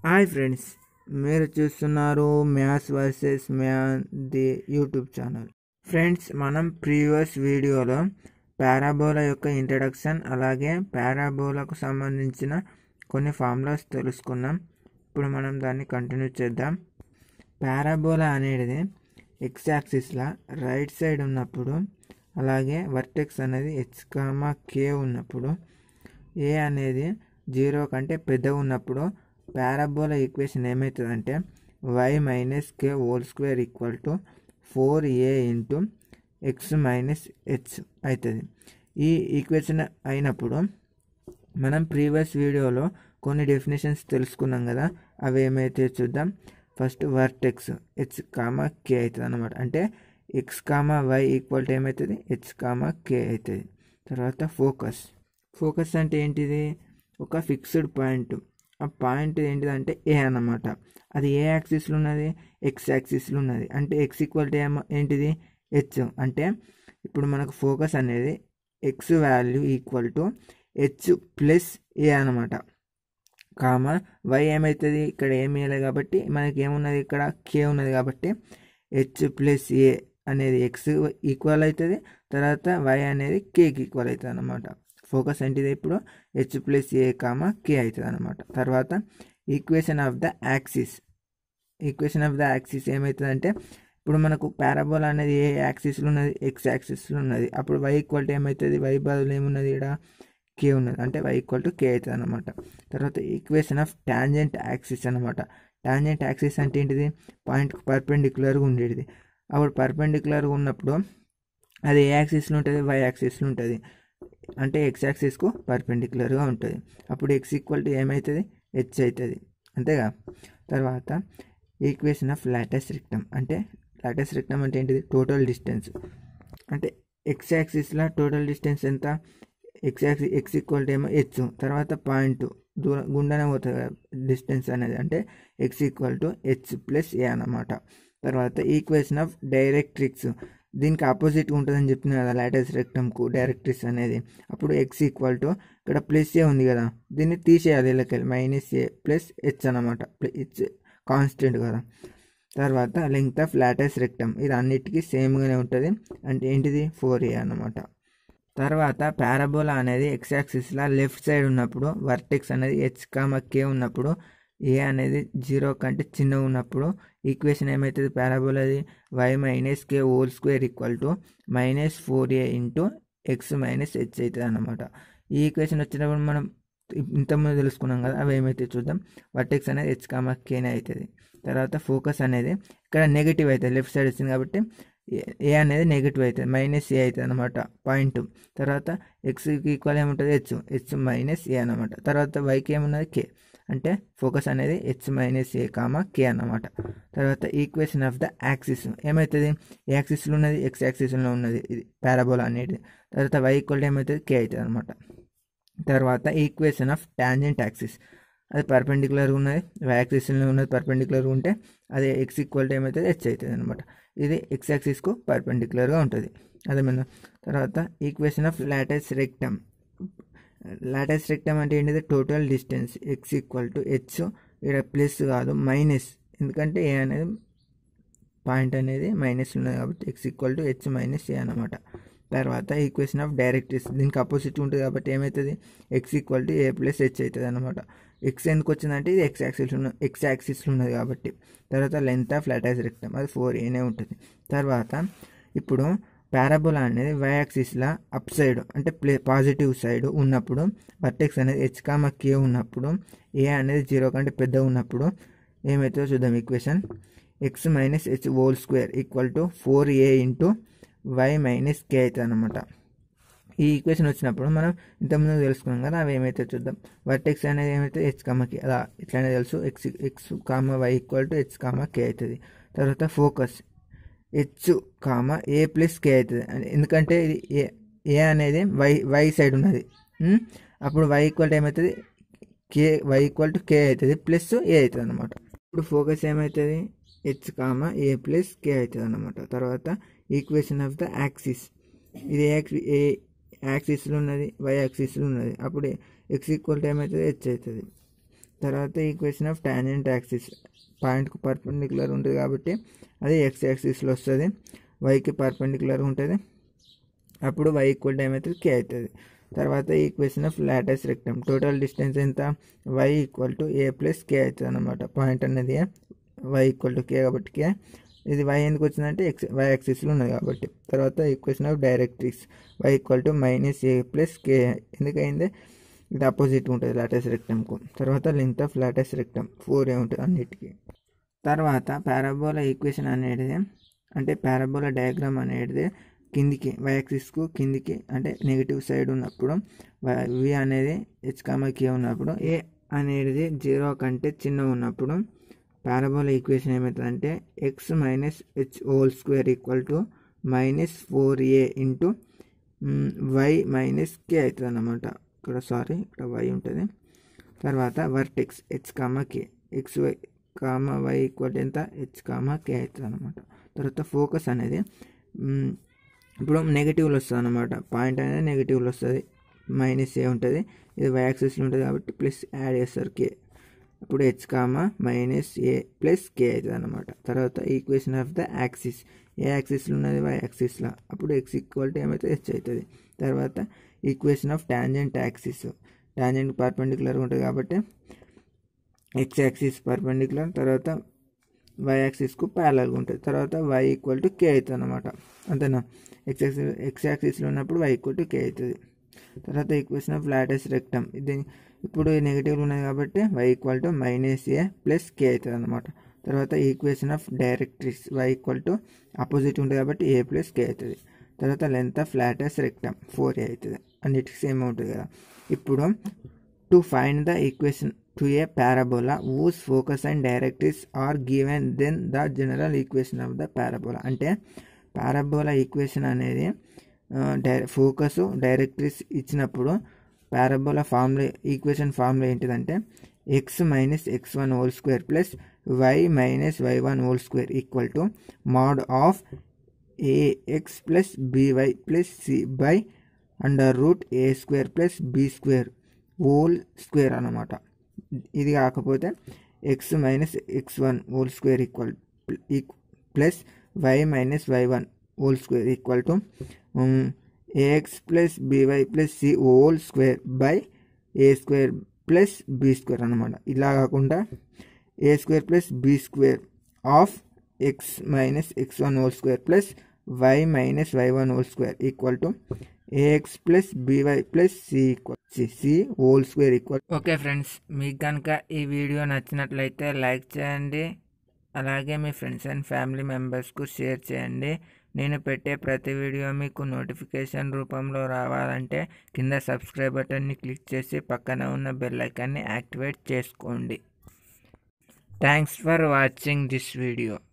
hi friends మీరు చూస్తున్నారు maths versus man the YouTube channel friends మనం ప్రీవియస్ వీడియోలో పారాబోలా యొక్క ఇంట్రడక్షన్ అలాగే పారాబోలాకు సంబంధించిన కొన్ని ఫార్ములాస్ తెలుసుకున్నాం ఇప్పుడు మనం దాన్ని కంటిన్యూ చేద్దాం పారాబోలా అనేది ఎక్స్ యాక్సిస్లా రైట్ సైడ్ ఉన్నప్పుడు అలాగే వర్టెక్స్ అనేది హెచ్ కామా కే ఉన్నప్పుడు ఏ అనేది జీరో కంటే పెద్ద ఉన్నప్పుడు పారాబోలా ఈక్వేషన్ ఏమవుతుందంటే y minus k whole square equal to four a into x minus h అవుతుంది ఈ ఈక్వేషన్ అయినప్పుడు మనం ప్రీవియస్ వీడియోలో కొన్ని డెఫినేషన్స్ తెలుసుకున్నాం కదా అవి ఏమైతే చూద్దాం first vertex h comma k అవుతుంది అనమాట అంటే x comma y equal to ఏమవుతుంది హెచ్ కామా కే అవుతుంది తర్వాత ఫోకస్ ఫోకస్ అంటే ఏంటిది ఒక ఫిక్స్డ్ పాయింట్ ఆ పాయింట్ ఏంటిదంటే ఏ అన్నమాట అది ఏ యాక్సిస్లో ఉన్నది ఎక్స్ యాక్సిస్లో ఉన్నది అంటే ఎక్స్ ఈక్వల్ టు ఏమో ఏంటిది హెచ్ అంటే ఇప్పుడు మనకు ఫోకస్ అనేది x value equal to h plus a అనమాట కామా వై ఏమవుతుంది ఇక్కడ ఏమి వేయలేదు కాబట్టి మనకి ఏమున్నది ఇక్కడ కే ఉన్నది కాబట్టి హెచ్ ప్లస్ ఏ అనేది ఎక్స్ ఈక్వల్ అవుతుంది తర్వాత వై అనేది కేకి ఈక్వల్ అవుతుంది అనమాట ఫోకస్ ఏంటిది ఇప్పుడు h plus a comma k అవుతుంది అనమాట తర్వాత equation of the axis equation of the axis ఏమవుతుందంటే ఇప్పుడు మనకు పారాబోల్ అనేది ఏ యాక్సిస్లో ఉన్నది ఎక్స్ యాక్సిస్లో ఉన్నది అప్పుడు వై ఈక్వల్ టు ఏమవుతుంది వై బదులు ఏమున్నది ఇక్కడ కే ఉన్నది అంటే వై ఈక్వల్ టు కే అవుతుంది అనమాట తర్వాత ఈక్వేషన్ ఆఫ్ టాంజెంట్ యాక్సిస్ అనమాట టాంజెంట్ యాక్సిస్ అంటే ఏంటిది పాయింట్కి పర్పెండిక్యులర్గా ఉండేది అప్పుడు పర్పెండిక్యులర్గా ఉన్నప్పుడు అది ఏ యాక్సిస్లో ఉంటుంది వై యాక్సిస్లో ఉంటుంది అంటే ఎక్స్ యాక్సిస్కు పర్పెండిక్యులర్గా ఉంటుంది అప్పుడు ఎక్స్ ఈక్వల్ టు ఏమవుతుంది హెచ్ అవుతుంది అంతేగా తర్వాత ఈక్వేషన్ ఆఫ్ లాటెస్ట్ రిక్టమ్ అంటే లాటెస్ట్ రిక్టమ్ అంటే ఏంటిది టోటల్ డిస్టెన్స్ అంటే ఎక్స్ యాక్సిస్లో టోటల్ డిస్టెన్స్ ఎంత x axis x equal to ఏమో హెచ్ తర్వాత పాయింట్ దూరం గుండెనే పోతుంది డిస్టెన్స్ అనేది అంటే x equal to h plus a అన్నమాట తర్వాత ఈక్వేషన్ ఆఫ్ డైరెక్ట్రిక్స్ దీనికి ఆపోజిట్గా ఉంటుందని చెప్పిన కదా లాటెస్ రెక్టమ్కు డైరెక్ట్రిక్స్ అనేది అప్పుడు ఎక్స్ ఈక్వల్ టు ఇక్కడ ప్లస్ ఏ ఉంది కదా దీన్ని తీసేయాలి ఇళ్ళకెళ్ళి మైనస్ ఏ ప్లస్ హెచ్ అనమాట హెచ్ కాన్స్టెంట్ కదా తర్వాత లెంగ్త్ ఆఫ్ లాటెస్ రెక్టమ్ ఇది అన్నిటికీ సేమ్గానే ఉంటుంది అంటే ఏంటిది ఫోర్ ఏ అనమాట తర్వాత పారాబోలా అనేది ఎక్స్ యాక్సిస్లో లెఫ్ట్ సైడ్ ఉన్నప్పుడు వర్టెక్స్ అనేది హెచ్ కామ కే ఉన్నప్పుడు ఏ అనేది జీరో కంటే చిన్నగా ఉన్నప్పుడు ఈక్వేషన్ ఏమవుతుంది పారాబోలాది y minus k whole square equal to minus four a into x minus h అవుతుంది అనమాట ఈ ఈక్వేషన్ వచ్చినప్పుడు మనం ఇంతకుముందు తెలుసుకున్నాం కదా అవి ఏమైతే చూద్దాం వర్టెక్స్ అనేది హెచ్ కామ కేనే అవుతుంది తర్వాత ఫోకస్ అనేది ఇక్కడ నెగిటివ్ అవుతుంది లెఫ్ట్ సైడ్ వచ్చింది కాబట్టి ఏ అనేది నెగిటివ్ అవుతుంది మైనస్ ఏ అవుతుంది అనమాట పాయింట్ తర్వాత ఎక్స్కి ఈక్వల్ ఏముంటుంది హెచ్ హెచ్ మైనస్ ఏ అనమాట తర్వాత వైకి ఏమున్నది కే అంటే ఫోకస్ అనేది h minus a comma k అన్నమాట తర్వాత ఈక్వేషన్ ఆఫ్ ద యాక్సిస్ ఏమవుతుంది ఏ యాక్సిస్లో ఉన్నది ఎక్స్ యాక్సిస్లో ఉన్నది ఇది పారాబోలా అనేది తర్వాత వై ఈక్వల్ ఏమవుతుంది కే అవుతుంది అనమాట తర్వాత ఈక్వేషన్ ఆఫ్ టాంజెంట్ యాక్సిస్ అది పర్పెండిక్యులర్గా ఉన్నది వై యాక్సిస్లో ఉన్నది పర్పెండిక్యులర్గా ఉంటే అది ఎక్స్ ఈక్వల్ ఏమవుతుంది హెచ్ అవుతుంది అనమాట ఇది ఎక్స్ యాక్సిస్కు పర్పెండిక్యులర్గా ఉంటుంది అదేమైనా తర్వాత equation of latus rectum latus rectum అంటే ఏంటిది total distance x equal to h ఇక్కడ ప్లస్ కాదు మైనస్ ఎందుకంటే ఏ అనేది పాయింట్ అనేది మైనస్ ఉన్నది కాబట్టి x equal to h minus a అనమాట తర్వాత ఈక్వేషన్ ఆఫ్ డైరెక్ట్రిక్స్ దీనికి అపోజిట్ ఉంటుంది కాబట్టి ఏమవుతుంది x equal to a plus h అవుతుంది అనమాట ఎక్స్ ఎందుకు వచ్చిందంటే ఇది ఎక్స్ యాక్సిస్ ఉన్న ఎక్స్ యాక్సిస్లో ఉన్నది కాబట్టి తర్వాత లెంత్ ఆఫ్ లాటెస్ రెక్టమ్ అది ఫోర్ ఏనే ఉంటుంది తర్వాత ఇప్పుడు పారాబోలా అనేది వై యాక్సిస్లో అప్ సైడ్ అంటే ప్లే పాజిటివ్ సైడ్ ఉన్నప్పుడు వర్టెక్స్ అనేది హెచ్ కామ కే ఉన్నప్పుడు ఏ అనేది జీరో కంటే పెద్ద ఉన్నప్పుడు ఏమవుతుందో చూద్దాం equation x minus h whole square equal to four a into y minus k అవుతుంది అనమాట ఈ ఈక్వేషన్ వచ్చినప్పుడు మనం ఇంతకుముందు తెలుసుకున్నాం కదా అవి ఏమైతే చూద్దాం వర్టెక్స్ అనేది ఏమైతే హెచ్ కామకి అలా ఇట్లానే తెలుసు x x comma y equal to h comma k అవుతుంది తర్వాత focus h comma a plus k అవుతుంది ఎందుకంటే ఇది ఏ ఏ అనేది వై వై సైడ్ ఉన్నది అప్పుడు వై ఈక్వల్ ఏమవుతుంది k y equal to k అవుతుంది ప్లస్ ఏ అవుతుంది అనమాట ఇప్పుడు ఫోకస్ ఏమవుతుంది H comma a plus k అవుతుంది అనమాట తర్వాత ఈక్వేషన్ ఆఫ్ ద యాక్సిస్ ఇది ఏ యాక్సిస్లో ఉన్నది వై యాక్సిస్లో ఉన్నది అప్పుడు ఎక్స్ ఈక్వల్ టు ఏమవుతుంది హెచ్ అవుతుంది తర్వాత ఈక్వేషన్ ఆఫ్ టాంజెంట్ యాక్సిస్ పాయింట్కు పర్పెండిక్యులర్ ఉంటుంది కాబట్టి అది ఎక్స్ యాక్సిస్లో వస్తుంది వైకి పర్పెండిక్యులర్ ఉంటుంది అప్పుడు వై ఈక్వల్ టు ఏమవుతుంది కే అవుతుంది తర్వాత equation of latus rectum total distance ఎంత y equal to a plus k అవుతుంది అనమాట పాయింట్ అనేది వై ఈక్వల్ టు కే కాబట్టి కే ఇది వై ఎందుకు వచ్చిందంటే ఎక్స్ వై యాక్సిస్లో ఉన్నది కాబట్టి తర్వాత equation of directrix y equal to minus a plus k ఎందుకైంది ఇది అపోజిట్ ఉంటుంది లాటెస్ రెక్టమ్కు తర్వాత length of latus rectum four a ఉంటుంది అన్నిటికీ తర్వాత పారాబోలా ఈక్వేషన్ అనేది అంటే పారాబోలా డయాగ్రామ్ అనేది కిందికి వై యాక్సిస్కు కిందికి అంటే నెగిటివ్ సైడ్ ఉన్నప్పుడు వి అనేది హెచ్ కామ కే ఉన్నప్పుడు ఏ అనేది జీరో కంటే చిన్న ఉన్నప్పుడు పారాబోలా ఈక్వేషన్ ఏమవుతుందంటే x minus h whole square equal to minus four a into y minus k అవుతుంది అన్నమాట ఇక్కడ సారీ ఇక్కడ వై ఉంటుంది తర్వాత vertex h comma k x y comma y equal ఎంత హెచ్ కామ కే అవుతుంది అనమాట తర్వాత ఫోకస్ అనేది ఇప్పుడు నెగిటివ్లో వస్తుంది అనమాట పాయింట్ అనేది నెగిటివ్లో వస్తుంది మైనస్ ఏ ఉంటుంది ఇది వై యాక్సిస్లో ఉంటుంది కాబట్టి ప్లస్ యాడ్ చేస్తారు కే ఇప్పుడు h comma minus a plus k అవుతుంది అనమాట తర్వాత ఈక్వేషన్ ఆఫ్ ద యాక్సిస్ ఏ యాక్సిస్లో ఉన్నది వై యాక్సిస్లో అప్పుడు ఎక్స్ ఈక్వల్ టు ఏమైతే హెచ్ అవుతుంది తర్వాత equation of tangent axis tangent perpendicular ఉంటుంది కాబట్టి ఎక్స్ యాక్సిస్ పర్పెండిక్యులర్ తర్వాత వై యాక్సిస్కు ప్యారలల్గా ఉంటుంది తర్వాత వై ఈక్వల్ టు కే అవుతుంది అనమాట అంతేనా ఎక్స్ యాక్సిస్ ఎక్స్ యాక్సిస్లో ఉన్నప్పుడు వై ఈక్వల్ టు కే అవుతుంది తర్వాత ఈక్వేషన్ ఆఫ్ లాటెస్ రెక్టమ్ ఇది ఇప్పుడు నెగిటివ్లో ఉన్నది కాబట్టి y equal to minus a plus k అవుతుంది అనమాట తర్వాత equation of directrix y equal to opposite ఉంటుంది కాబట్టి ఏ ప్లస్ కే అవుతుంది తర్వాత length of latus rectum four a అవుతుంది అన్నిటికి సేమ్ ఉంటుంది కదా ఇప్పుడు to find the equation to a parabola whose focus and directrix are given then the general equation of the parabola అంటే పారాబోలా ఈక్వేషన్ అనేది డై ఫోకస్ డైరెక్ట్రిక్స్ ఇచ్చినప్పుడు parabola formula equation formula ఏంటిదంటే x minus x one whole square plus y minus y one whole square equal to mod of a x plus b y plus c by under root a square plus b square whole square అనమాట ఇది కాకపోతే x minus x one whole square equal plus y minus y one whole square equal to a x plus b y plus c whole square by a square plus b square అనమాట ఇలా కాకుండా ఏ square plus b square of x minus x one whole square plus y minus y one whole square equal to a x plus b y plus c equal c whole square equal okay friends మీకు కనుక ఈ video నచ్చినట్లయితే like చేయండి అలాగే మీ friends and family మెంబర్స్కు share చేయండి నేను పెట్టే ప్రతి వీడియో మీకు నోటిఫికేషన్ రూపంలో రావాలంటే కింద సబ్స్క్రైబ్ బటన్ని క్లిక్ చేసి పక్కన ఉన్న బెల్ ఐకాన్ని యాక్టివేట్ చేసుకోండి thanks for watching this video